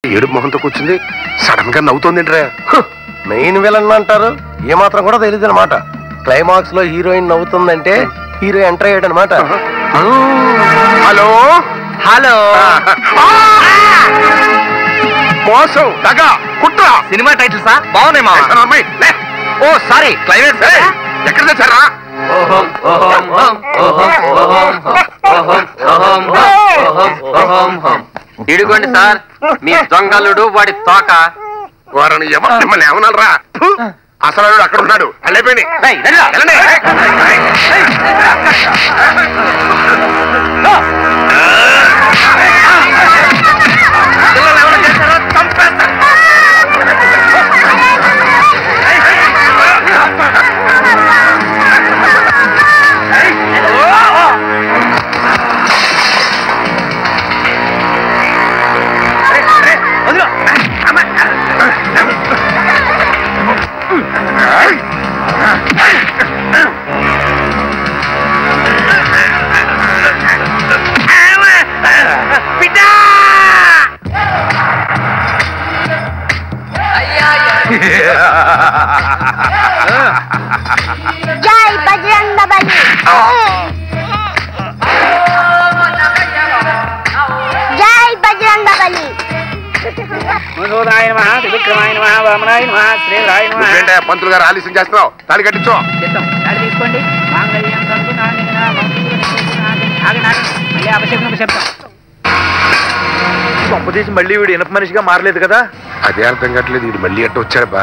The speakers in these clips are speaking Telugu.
ఏడు మొహంతో కూర్చుంది సడన్ గా నవ్వుతోంది మెయిన్ విలన్ అంటారు ఏమాత్రం కూడా తెలియదు అనమాట క్లైమాక్స్ లో హీరోయిన్ నవ్వుతుందంటే హీరో ఎంటర్ అయ్యాడు అనమాట హలో హలో మోసం దగ కుట్ర సినిమా టైటిల్సా బాగున్నాయి మా అమ్మాయి, లే. ఓ సారీ క్లైమాక్స్ ఏయ్, ఎక్కడ తెచ్చారా ఇడుకోండి సార్ మీ దొంగలుడు వాడి తోక వారిని ఎవరు మిమ్మల్ని ఏమనాలరా ఫు, అసలు వాడు అక్కడ ఉన్నాడు వెళ్ళిపోయి ఏయ్, రండిరా. పిల్లలు ఎవరు చేశారో చంపేస్తా. జై బజరంగ బలి జై బజరంగ బలి మధురాయ నమ త్రివిక్రమాయ నమ వామనాయ నమ శ్రీధరాయ నమ నువ్వేంటే పంతులు గారు ఆలస్యం చేస్తున్నావు తాళి కట్టించో చిత్తం దాడి తీసుకోండి మాంగళ్యం తంతు నానేన ఆగండి ఆగండి మళ్ళీ అపశబ్దం శబ్దం కొంపదీసి మళ్ళీ వీడు ఇనప మనిషిగా మారలేదు కదా అదే అర్థం కావట్లేదు ఇది మళ్ళీ ఎట్ట వచ్చారబ్బా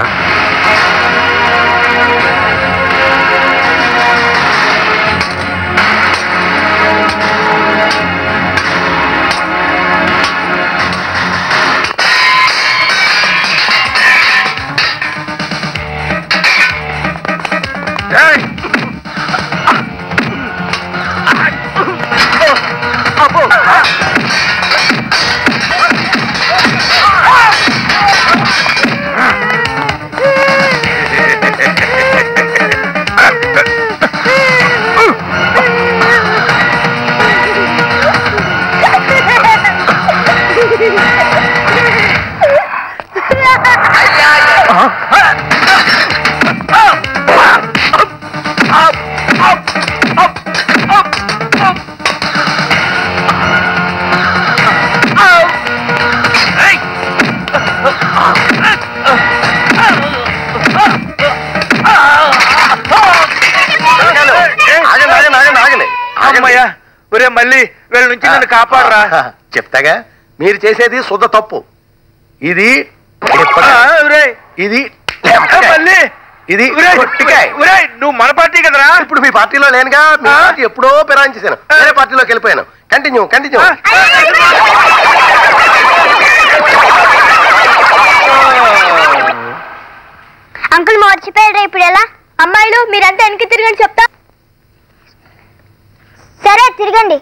ఏయ్! ఆగండి ఆగండి ఆగండి ఆగండి అమ్మయ్యా ఒరే మళ్ళీ వీళ్ళ నుంచి నన్ను కాపాడరా చెప్తాగా మీరు చేసేది శుద్ధ తప్పు ఇది ఆ, ఒరేయ్, ఇది ఆ, మళ్ళీ ఇది ఒరేయ్, కొట్టికాయ్. ఒరేయ్, నువ్వు మన పార్టీ కదరా ఇప్పుడు మీ పార్టీలో లేనుగా మీ ఆ? పార్టీ ఎప్పుడో పిరాయించేశాను వేరే పార్టీలోకి వెళ్ళిపోయాను కంటిన్యూ కంటిన్యూ ఆ? అంకుల్ మర్చిపోయాడు ఇప్పుడు ఎలా అమ్మాయిలు మీరంతా వెనక్కి తిరగండి చెప్తా సరే తిరగండి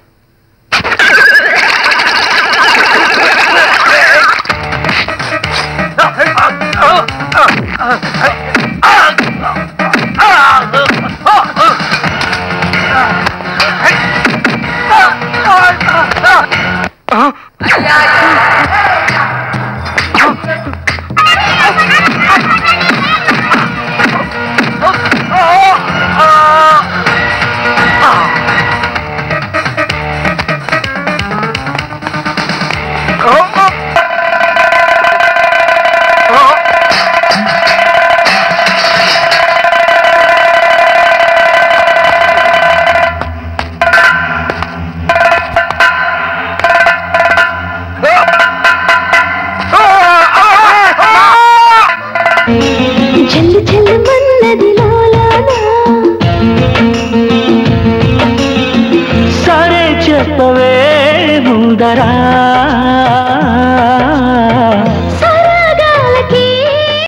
చెల్లు చెల్లు మన్నది లాలానా సరే చెప్పవే ముందరా